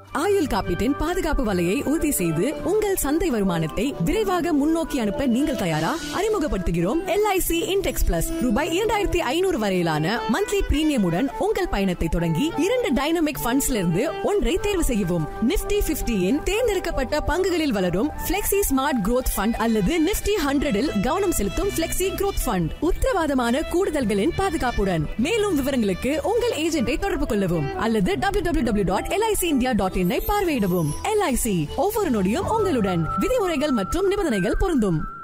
ஆயுள் காப்பீட்டின் பாதுகாப்பு வலையை உறுதி செய்து உங்கள் சந்தை வருமானத்தை விரைவாக முன்னோக்கி அனுப்ப நீங்கள் தயாரா அறிமுகப்படுத்துகிறோம் எல்ஐசி இன்டெக்ஸ் பிளஸ் ரூபாய் இரண்டாயிரத்தி ஐநூறு வரையிலான மந்த்லி பிரீமியமுடன் உங்கள் பயணத்தை தொடங்கி இரண்டு டைனமிக் ஃபண்ட்ஸ்ல இருந்து ஒன்றை தேர்வு செய்யவும் நிப்டி பிப்டியின் தேர்ந்தெடுக்கப்பட்ட பங்குகளில் வளரும் பிளெக்சி ஸ்மார்ட் growth ஃபண்ட் அல்லது நிப்டி ஹண்ட்ரடில் கவனம் செலுத்தும் பிளெக்சி growth ஃபண்ட் உத்தரவாதமான கூடுதல்களின் பாதுகாப்புடன் மேலும் விவரங்களுக்கு உங்கள் ஏஜென்ட்டை தொடர்பு கொள்ளவும் அல்லது W W W dot LIC India dot in பார்வையிடவும் எல்ஐசி ஒவ்வொரு நொடியும் உங்களுடன் விதிமுறைகள் மற்றும் நிபந்தனைகள் பொருந்தும்